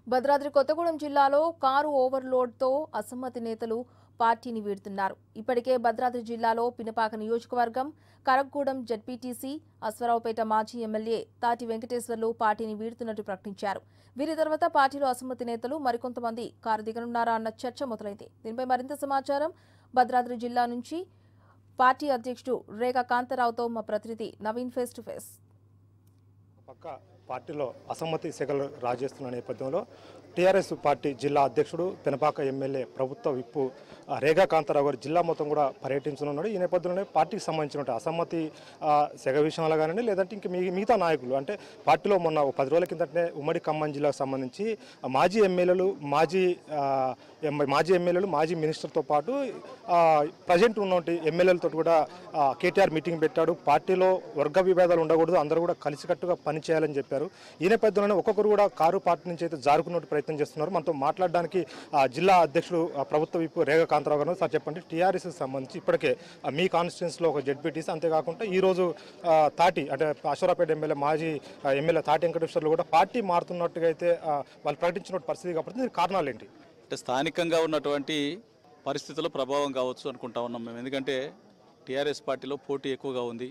భద్రాద్రి కొత్తగూడెం జిల్లాలో కారు ఓవర్లోడ్తో అసమ్మతి నేతలు పార్టీని వీడుతున్నారు ఇప్పటికే భద్రాద్రి జిల్లాలో పినపాక నియోజకవర్గం కరగ్గూడెం జడ్పీటీసీ అశ్వరావుపేట మాజీ ఎమ్మెల్యే తాటి వెంకటేశ్వర్లు పార్టీని వీడుతున్నట్టు ప్రకటించారు వీరి తర్వాత పార్టీలో అసమ్మతి నేతలు మరికొంతమంది కారు దిగనున్నారా అన్న చర్చ మొదలైంది దీనిపై మరింత సమాచారం భద్రాద్రి జిల్లా నుంచి పార్టీ అధ్యక్షుడు రేఖా కాంతారావుతో మా ప్రతినిధి నవీన్ ఫేస్ టు ఫేస్ పక్క పార్టీలో అసమ్మతి సెగలు రాజేస్తున్న నేపథ్యంలో టీఆర్ఎస్ పార్టీ జిల్లా అధ్యక్షుడు పెనపాక ఎమ్మెల్యే ప్రభుత్వ విప్పు ఆ, రేగా కాంతారావు గారు జిల్లా మొత్తం కూడా పర్యటించనున్నాడు ఈ నేపథ్యంలోనే పార్టీకి సంబంధించిన అసమ్మతి ఆ, సెగ విషయంలో కానివ్వండి లేదంటే ఇంక మీ మిగతా నాయకులు అంటే పార్టీలో మొన్న ఒక పది రోజుల కిందటనే ఉమ్మడి ఖమ్మం జిల్లాకు సంబంధించి ఆ, మాజీ ఎమ్మెల్యేలు మాజీ ఆ, ఎమ్- మాజీ ఎమ్మెల్యేలు మాజీ మినిస్టర్తో పాటు ప్రజెంట్ ఉన్నటువంటి ఎమ్మెల్యేలతో కూడా ఆ, కేటీఆర్ మీటింగ్ పెట్టాడు పార్టీలో వర్గ విభేదాలు ఉండకూడదు అందరూ కూడా కలిసికట్టుగా పనిచేయాలని చెప్పారు ఈ నేపథ్యంలోనే ఒక్కొక్కరు కూడా కారు పార్టీ నుంచి అయితే జారుకున్నట్టు ప్రయత్నం చేస్తున్నారు మనతో మాట్లాడడానికి ఆ, జిల్లా అధ్యక్షుడు ఆ, ప్రభుత్వ విప్పు రేఖ కాంతారావు గారు సార్ చెప్పండి టీఆర్ఎస్ సంబంధించి ఇప్పటికే ఆ, మీ కాన్స్టిట్యున్సీలో ఒక జడ్పీటీసీ అంతేకాకుండా ఈ రోజు ఆ, తాటి అంటే అశ్వరాపేట ఎమ్మెల్యే మాజీ ఆ, ఎమ్మెల్యే తాటి వెంకటేశ్వర్లు కూడా పార్టీ మారుతున్నట్టుగా అయితే ఆ, వాళ్ళు ప్రకటించిన పరిస్థితి కాబట్టి దీనికి కారణాలు ఏంటి అంటే స్థానికంగా ఉన్నటువంటి పరిస్థితుల ప్రభావం కావచ్చు అనుకుంటా ఉన్నాం మేము ఎందుకంటే టీఆర్ఎస్ పార్టీలో పోటీ ఎక్కువగా ఉంది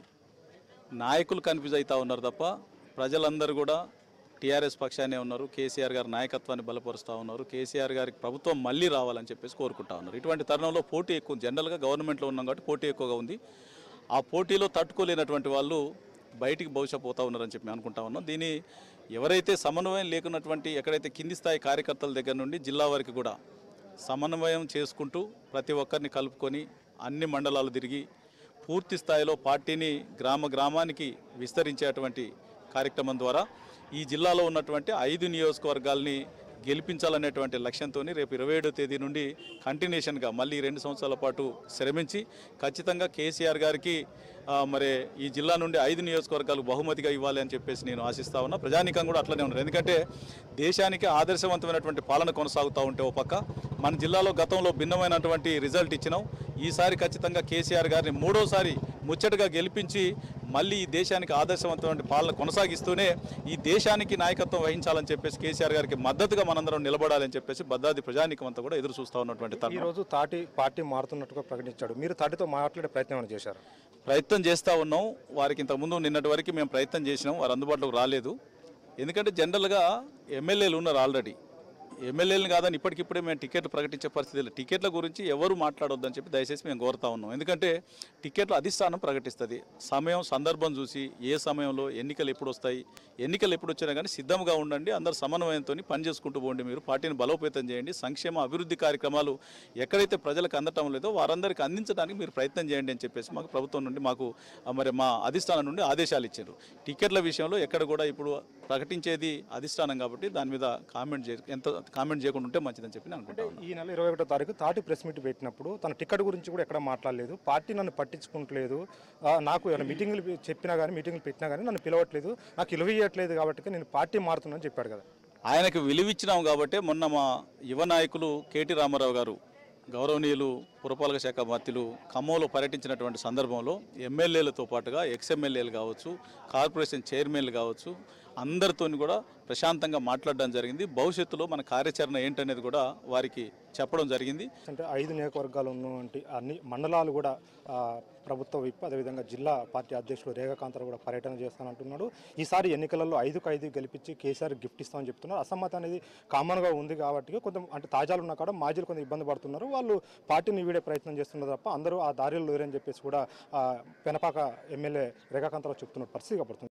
నాయకులు కన్ఫ్యూజ్ అవుతా ఉన్నారు తప్ప ప్రజలందరూ కూడా టీఆర్ఎస్ పక్షానే ఉన్నారు కేసీఆర్ గారి నాయకత్వాన్ని బలపరుస్తూ ఉన్నారు కేసీఆర్ గారికి ప్రభుత్వం మళ్ళీ రావాలని చెప్పేసి కోరుకుంటా ఉన్నారు ఇటువంటి తరుణంలో పోటీ ఎక్కువ ఉంది. జనరల్గా గవర్నమెంట్లో ఉన్నాం కాబట్టి పోటీ ఎక్కువగా ఉంది ఆ పోటీలో తట్టుకోలేనటువంటి వాళ్ళు బయటికి బహుశా పోతా ఉన్నారని చెప్పి మేము అనుకుంటా ఉన్నాం దీన్ని ఎవరైతే సమన్వయం లేకున్నటువంటి ఎక్కడైతే కింది స్థాయి కార్యకర్తల దగ్గర నుండి జిల్లా వరకు కూడా సమన్వయం చేసుకుంటూ ప్రతి ఒక్కరిని కలుపుకొని అన్ని మండలాలు తిరిగి పూర్తి స్థాయిలో పార్టీని గ్రామ గ్రామానికి విస్తరించేటువంటి కార్యక్రమం ద్వారా ఈ జిల్లాలో ఉన్నటువంటి ఐదు నియోజకవర్గాల్ని గెలిపించాలనేటువంటి లక్ష్యంతో రేపు ఇరవై ఏడో తేదీ నుండి కంటిన్యూషన్గా మళ్ళీ రెండు సంవత్సరాల పాటు శ్రమించి ఖచ్చితంగా కేసీఆర్ గారికి ఆ, మరి ఈ జిల్లా నుండి ఐదు నియోజకవర్గాలు బహుమతిగా ఇవ్వాలి అని చెప్పేసి నేను ఆశిస్తా ఉన్నా ప్రజానికం కూడా అట్లనే ఉన్నారు ఎందుకంటే దేశానికి ఆదర్శవంతమైనటువంటి పాలన కొనసాగుతూ ఉంటే ఓ పక్క మన జిల్లాలో గతంలో భిన్నమైనటువంటి రిజల్ట్ ఇచ్చినాం ఈసారి ఖచ్చితంగా కేసీఆర్ గారిని మూడోసారి ముచ్చటగా గెలిపించి మళ్ళీ ఈ దేశానికి ఆదర్శవంతమైన పాలన కొనసాగిస్తూనే ఈ దేశానికి నాయకత్వం వహించాలని చెప్పేసి కేసీఆర్ గారికి మద్దతుగా మనందరం నిలబడాలని చెప్పేసి భద్రాద్రి ప్రజానికం అంతా కూడా ఎదురు చూస్తూ ఉన్నటువంటి ఈ తరుణం రోజు తాటి పార్టీ మారుతున్నట్టుగా ప్రకటించాడు మీరు తాటితో మాట్లాడే ప్రయత్నం ఏమైనా చేశారు ప్రయత్నం చేస్తూ ఉన్నాం వారికి ఇంతకుముందు నిన్నటి వరకు మేము ప్రయత్నం చేసినాం వారు అందుబాటులోకి రాలేదు ఎందుకంటే జనరల్గా ఎమ్మెల్యేలు ఉన్నారు ఆల్రెడీ ఎమ్మెల్యేలు కాదని ఇప్పటికిప్పుడే మేము టికెట్లు ప్రకటించే పరిస్థితి లేదు టికెట్ల గురించి ఎవరు మాట్లాడొద్దని చెప్పి దయచేసి మేము కోరుతా ఉన్నాం ఎందుకంటే టికెట్లు అధిష్టానం ప్రకటిస్తుంది సమయం సందర్భం చూసి ఏ సమయంలో ఎన్నికలు ఎప్పుడు వస్తాయి ఎన్నికలు ఎప్పుడు వచ్చినా కానీ సిద్ధంగా ఉండండి అందరు సమన్వయంతో పని చేసుకుంటూ పోండి మీరు పార్టీని బలోపేతం చేయండి సంక్షేమ అభివృద్ధి కార్యక్రమాలు ఎక్కడైతే ప్రజలకు అందటం లేదో వారందరికీ అందించడానికి మీరు ప్రయత్నం చేయండి అని చెప్పేసి మాకు ప్రభుత్వం నుండి మాకు ఆ, మరి మా అధిష్టానం నుండి ఆదేశాలు ఇచ్చారు టికెట్ల విషయంలో ఎక్కడ కూడా ఇప్పుడు ప్రకటించేది అధిష్టానం కాబట్టి దాని మీద కామెంట్ చే ఎంత కామెంట్ చేయకుండా ఉంటే మంచిదని చెప్పి నేను అనుకుంటా ఉన్నాను ఈ నెల ఇరవై ఒకటో తారీఖు తాటి ప్రెస్ మీట్ పెట్టినప్పుడు తన టికెట్ గురించి కూడా ఎక్కడ మాట్లాడలేదు పార్టీ నన్ను పట్టించుకుంటలేదు ఆ, నాకు ఏమైనా మీటింగ్లు చెప్పినా కానీ మీటింగ్లు పెట్టినా కానీ నన్ను పిలవట్లేదు నాకు ఇలువ ఇవ్వట్లేదు కాబట్టి నేను పార్టీ మారుతున్నానని చెప్పాడు కదా ఆయనకు విలువిచ్చినాం కాబట్టి మొన్న మా యువ నాయకులు కేటీ రామారావు గారు గౌరవనీయులు పురపాలక శాఖ మంత్రులు ఖమ్మంలో పర్యటించినటువంటి సందర్భంలో ఎమ్మెల్యేలతో పాటుగా ఎక్స్ఎమ్మెల్యేలు కావచ్చు కార్పొరేషన్ చైర్మన్లు కావచ్చు అందరితో కూడా ప్రశాంతంగా మాట్లాడడం జరిగింది భవిష్యత్తులో మన కార్యాచరణ ఏంటనేది కూడా వారికి చెప్పడం జరిగింది అంటే ఐదు నియోజకవర్గాలు ఉన్నటువంటి అన్ని మండలాలు కూడా ఆ, ప్రభుత్వ విప్ అదేవిధంగా జిల్లా పార్టీ అధ్యక్షుడు రేఖాకాంతరావు కూడా పర్యటన చేస్తానంటున్నాడు ఈసారి ఎన్నికలలో ఐదుకు ఐదు గెలిపించి కేసీఆర్ గిఫ్ట్ ఇస్తామని చెప్తున్నారు అసమ్మతి అనేది కామన్గా ఉంది కాబట్టి కొంత అంటే తాజాలు ఉన్న కాడ మాజీలు కొంత ఇబ్బంది పడుతున్నారు వాళ్ళు పార్టీని వీడే ప్రయత్నం చేస్తున్నారు తప్ప అందరూ ఆ దారిలో లేరని చెప్పేసి కూడా ఆ, పెనపాక ఎమ్మెల్యే రేఖాకాంతరావు చెప్తున్న పరిస్థితి పడుతుంది